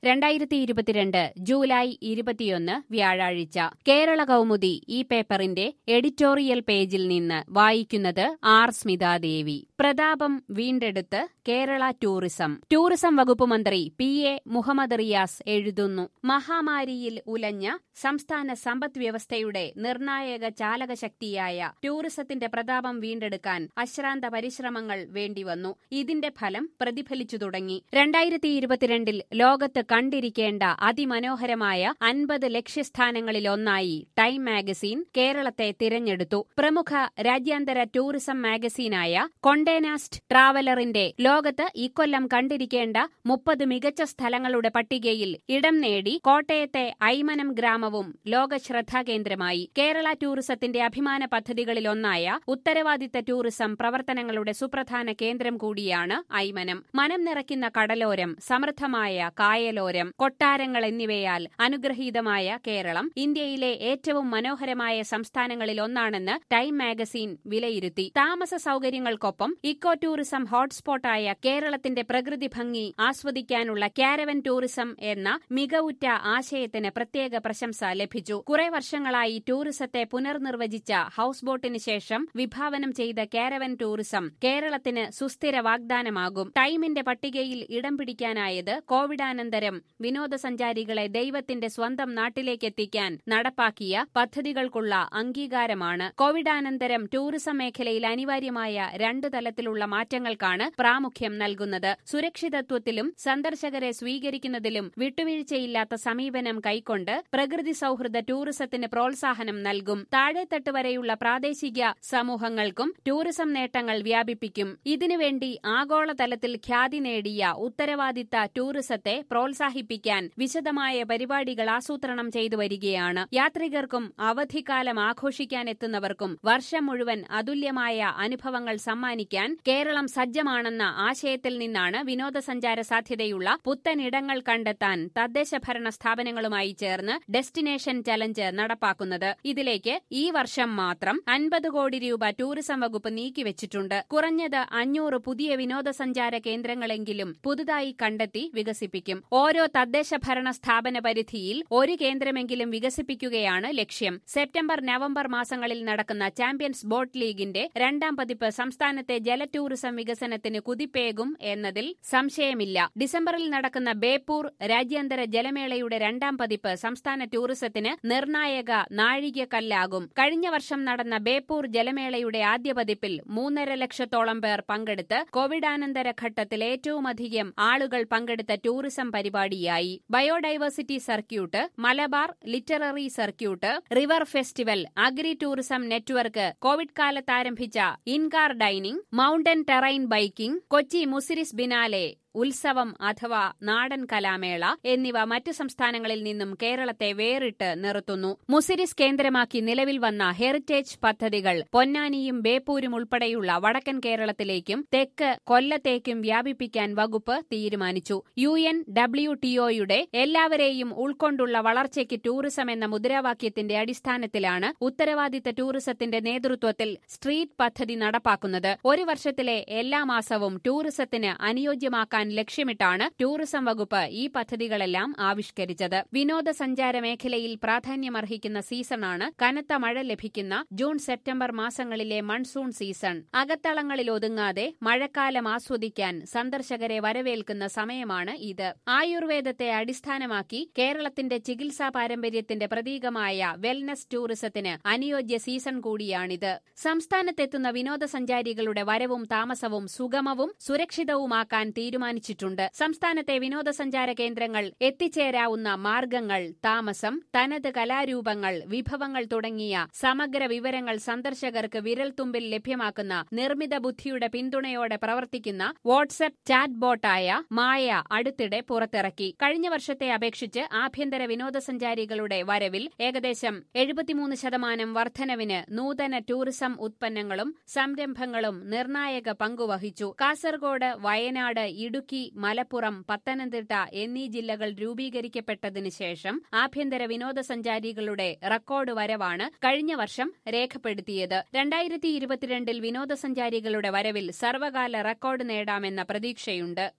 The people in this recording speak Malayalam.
രണ്ടായിരത്തി ഇരുപത്തിരണ്ട് ജൂലൈ ഇരുപത്തിയൊന്ന് വ്യാഴാഴ്ച കേരള കൗമുദി ഈ പേപ്പറിന്റെ എഡിറ്റോറിയൽ പേജിൽ നിന്ന് വായിക്കുന്നത് ആർ സ്മിതാദേവി പ്രതാപം വീണ്ടെടുത്ത് കേരള ടൂറിസം ടൂറിസം വകുപ്പ് മന്ത്രി പി എ മുഹമ്മദ് റിയാസ് എഴുതുന്നു മഹാമാരിയിൽ ഉലഞ്ഞ സംസ്ഥാന സമ്പദ് വ്യവസ്ഥയുടെ നിർണായക ചാലകശക്തിയായ ടൂറിസത്തിന്റെ പ്രതാപം വീണ്ടെടുക്കാൻ അശ്രാന്ത പരിശ്രമങ്ങൾ വേണ്ടിവന്നു ഇതിന്റെ ഫലം പ്രതിഫലിച്ചു തുടങ്ങി രണ്ടായിരത്തി ഇരുപത്തിരണ്ടിൽ ലോകത്ത് കണ്ടിരിക്കേണ്ട അതിമനോഹരമായ അൻപത് ലക്ഷ്യസ്ഥാനങ്ങളിലൊന്നായി ടൈം മാഗസിൻ കേരളത്തെ തിരഞ്ഞെടുത്തു പ്രമുഖ രാജ്യാന്തര ടൂറിസം മാഗസീനായ കൊണ്ടേനാസ്റ്റ് ട്രാവലറിന്റെ ലോകത്ത് ഇക്കൊല്ലം കണ്ടിരിക്കേണ്ട മുപ്പത് മികച്ച സ്ഥലങ്ങളുടെ പട്ടികയിൽ ഇടം നേടി കോട്ടയത്തെ ഐമനം ഗ്രാമവും ലോക ശ്രദ്ധാകേന്ദ്രമായി കേരള ടൂറിസത്തിന്റെ അഭിമാന പദ്ധതികളിലൊന്നായ ഉത്തരവാദിത്ത ടൂറിസം പ്രവർത്തനങ്ങളുടെ സുപ്രധാന കേന്ദ്രം കൂടിയാണ് ഐമനം മനം നിറയ്ക്കുന്ന കടലോരം സമൃദ്ധമായ കായലോരം കൊട്ടാരങ്ങൾ എന്നിവയാൽ അനുഗ്രഹീതമായ കേരളം ഇന്ത്യയിലെ ഏറ്റവും മനോഹരമായ സംസ്ഥാനങ്ങളിലൊന്നാണെന്ന് ടൈം മാഗസിൻ വിലയിരുത്തി താമസ സൗകര്യങ്ങൾക്കൊപ്പം ഇക്കോ ടൂറിസം ഹോട്ട്സ്പോട്ടായ കേരളത്തിന്റെ പ്രകൃതി ഭംഗി ആസ്വദിക്കാനുള്ള കാരവൻ ടൂറിസം എന്ന മികവുറ്റ ആശയത്തിന് പ്രത്യേക പ്രശംസ ലഭിച്ചു കുറെ വർഷങ്ങളായി ടൂറിസത്തെ പുനർനിർവചിച്ച ഹൌസ് ബോട്ടിന് ശേഷം വിഭാവനം ചെയ്ത കാരവൻ ടൂറിസം കേരളത്തിന് സുസ്ഥിര വാഗ്ദാനമാകും ടൈമിന്റെ പട്ടികയിൽ ഇടം പിടിക്കാനായത് കോവിഡാനന്തരം വിനോദസഞ്ചാരികളെ ദൈവത്തിന്റെ സ്വന്തം നാട്ടിലേക്കെത്തിക്കാൻ നടപ്പാക്കിയ പദ്ധതികൾക്കുള്ള അംഗീകാരമാണ് കോവിഡാനന്തരം ടൂറിസം മേഖലയിൽ അനിവാര്യമായ രണ്ടു തലത്തിലുള്ള മാറ്റങ്ങൾക്കാണ് പ്രാമുഖ്യം നൽകുന്നത് സുരക്ഷിതത്വത്തിലും സന്ദർശകരെ സ്വീകരിക്കുന്നതിലും വിട്ടുവീഴ്ചയില്ലാത്ത സമീപനം കൈക്കൊണ്ട് പ്രകൃതി സൌഹൃദ ടൂറിസത്തിന് പ്രോത്സാഹനം നൽകും താഴെത്തട്ട് വരെയുള്ള പ്രാദേശിക സമൂഹങ്ങൾക്കും ടൂറിസം നേട്ടങ്ങൾ വ്യാപിപ്പിക്കും ഇതിനുവേണ്ടി ആഗോളതലത്തിൽ ഖ്യാതി നേടിയ ഉത്തരവാദിത്ത ടൂറിസത്തെ പ്രോത്സാഹിപ്പിക്കാൻ വിശദമായ പരിപാടികൾ ആസൂത്രണം ചെയ്തു വരികയാണ് യാത്രികർക്കും അവധിക്കാലം ആഘോഷിക്കാനെത്തുന്നവർക്കും വർഷം മുഴുവൻ അതുല്യമായ അനുഭവങ്ങൾ സമ്മാനിക്കാൻ കേരളം സജ്ജമാണെന്ന ആശയത്തിൽ നിന്നാണ് വിനോദസഞ്ചാര സാധ്യതയുള്ള പുത്തനിടങ്ങൾ കണ്ടെത്താൻ തദ്ദേശഭരണ സ്ഥാപനങ്ങളുമായി ചേർന്ന് ഡെസ്റ്റിനേഷൻ ചലഞ്ച് നടപ്പാക്കുന്നത് ഇതിലേക്ക് ഈ വർഷം മാത്രം അൻപത് കോടി രൂപ ടൂറിസം വകുപ്പ് നീക്കിവച്ചിട്ടുണ്ട് കുറഞ്ഞത് അഞ്ഞൂറ് പുതിയ വിനോദസഞ്ചാര കേന്ദ്രങ്ങളെങ്കിലും പുതുതായി കണ്ടെത്തി വികസിപ്പിക്കും ഓരോ തദ്ദേശഭരണ സ്ഥാപന പരിധിയിൽ ഒരു കേന്ദ്രമെങ്കിലും വികസിപ്പിക്കുകയാണ് ലക്ഷ്യം സെപ്റ്റംബർ നവംബർ മാസങ്ങളിൽ നടക്കുന്ന ചാമ്പ്യൻസ് ബോട്ട് ലീഗിന്റെ രണ്ടാം പതിപ്പ് സംസ്ഥാനത്തെ ജല ടൂറിസം വികസനത്തിന് കുതിപ്പേകും എന്നതിൽ സംശയമില്ല ഡിസംബറിൽ നടക്കുന്ന ബേപ്പൂർ രാജ്യാന്തര ജലമേളയുടെ രണ്ടാം പതിപ്പ് സംസ്ഥാന ടൂറിസത്തിന് നിർണായക നാഴികക്കല്ലാകും കഴിഞ്ഞ വർഷം നടന്ന ബേപ്പൂർ ജലമേളയുടെ ആദ്യ പതിപ്പിൽ മൂന്നര ലക്ഷത്തോളം പേർ പങ്കെടുത്ത് കോവിഡാനന്തര ഘട്ടത്തിൽ ഏറ്റവുമധികം ആളുകൾ പങ്കെടുത്ത ടൂറിസം പരിപാടിയായി biodiversity circuit Malabar literary circuit river festival agri tourism network Covid കാലത്ത് ആരംഭിച്ച in car dining mountain terrain biking Kochi Muziris biennale ഉത്സവം അഥവാ നാടൻ കലാമേള എന്നിവ മറ്റു സംസ്ഥാനങ്ങളിൽ നിന്നും കേരളത്തെ വേറിട്ട് നിർത്തുന്നു മുസിരിസ് കേന്ദ്രമാക്കി നിലവിൽ വന്ന ഹെറിറ്റേജ് പദ്ധതികൾ പൊന്നാനിയും ബേപ്പൂരും ഉൾപ്പെടെയുള്ള വടക്കൻ കേരളത്തിലേക്കും തെക്ക് കൊല്ലത്തേക്കും വ്യാപിപ്പിക്കാൻ വകുപ്പ് തീരുമാനിച്ചു യു എൻ ഡബ്ല്യു ടിഒയുടെ എല്ലാവരെയും ഉൾക്കൊണ്ടുള്ള വളർച്ചയ്ക്ക് ടൂറിസം എന്ന മുദ്രാവാക്യത്തിന്റെ അടിസ്ഥാനത്തിലാണ് ഉത്തരവാദിത്ത ടൂറിസത്തിന്റെ നേതൃത്വത്തിൽ സ്ട്രീറ്റ് പദ്ധതി നടപ്പാക്കുന്നത് ഒരു വർഷത്തിലെ എല്ലാ മാസവും ടൂറിസത്തിന് അനുയോജ്യമാക്കാൻ നടപ്പാക്കാൻ ലക്ഷ്യമിട്ടാണ് ടൂറിസം വകുപ്പ് ഈ പദ്ധതികളെല്ലാം ആവിഷ്കരിച്ചത് വിനോദസഞ്ചാര മേഖലയിൽ പ്രാധാന്യമർഹിക്കുന്ന സീസണാണ് കനത്ത മഴ ലഭിക്കുന്ന ജൂൺ സെപ്റ്റംബർ മാസങ്ങളിലെ മൺസൂൺ സീസൺ അകത്തളങ്ങളിൽ ഒതുങ്ങാതെ മഴക്കാലം ആസ്വദിക്കാൻ സന്ദർശകരെ വരവേൽക്കുന്ന സമയമാണ് ഇത് ആയുർവേദത്തെ അടിസ്ഥാനമാക്കി കേരളത്തിന്റെ ചികിത്സാ പാരമ്പര്യത്തിന്റെ പ്രതീകമായ വെൽനസ് ടൂറിസത്തിന് അനുയോജ്യ സീസൺ കൂടിയാണിത് സംസ്ഥാനത്തെത്തുന്ന വിനോദസഞ്ചാരികളുടെ വരവും താമസവും സുഗമവും സുരക്ഷിതവുമാക്കാൻ തീരുമാനിച്ചു തീരുമാനിച്ചിട്ടുണ്ട് സംസ്ഥാനത്തെ വിനോദസഞ്ചാര കേന്ദ്രങ്ങൾ എത്തിച്ചേരാവുന്ന മാർഗങ്ങൾ താമസം തനത് കലാരൂപങ്ങൾ വിഭവങ്ങൾ തുടങ്ങിയ സമഗ്ര വിവരങ്ങൾ സന്ദർശകർക്ക് വിരൽത്തുമ്പിൽ ലഭ്യമാക്കുന്ന നിർമ്മിത ബുദ്ധിയുടെ പിന്തുണയോടെ പ്രവർത്തിക്കുന്ന വാട്സ്ആപ്പ് ചാറ്റ് ബോട്ടായ മായ അടുത്തിടെ പുറത്തിറക്കി കഴിഞ്ഞ വർഷത്തെ അപേക്ഷിച്ച് ആഭ്യന്തര വിനോദസഞ്ചാരികളുടെ വരവിൽ ഏകദേശം എഴുപത്തിമൂന്ന് ശതമാനം വർധനവിന് നൂതന ടൂറിസം ഉത്പന്നങ്ങളും സംരംഭങ്ങളും നിർണായക പങ്കുവഹിച്ചു കാസർഗോഡ് വയനാട് ഇടുക്കി മലപ്പുറം പത്തനംതിട്ട എന്നീ ജില്ലകൾ രൂപീകരിക്കപ്പെട്ടതിനു ശേഷം ആഭ്യന്തര വിനോദസഞ്ചാരികളുടെ റെക്കോർഡ് വരവാണ് കഴിഞ്ഞ വർഷം രേഖപ്പെടുത്തിയത് രണ്ടായിരത്തി ഇരുപത്തിരണ്ടിൽ വിനോദസഞ്ചാരികളുടെ വരവിൽ സർവകാല റെക്കോർഡ് നേടാമെന്ന പ്രതീക്ഷയുണ്ട്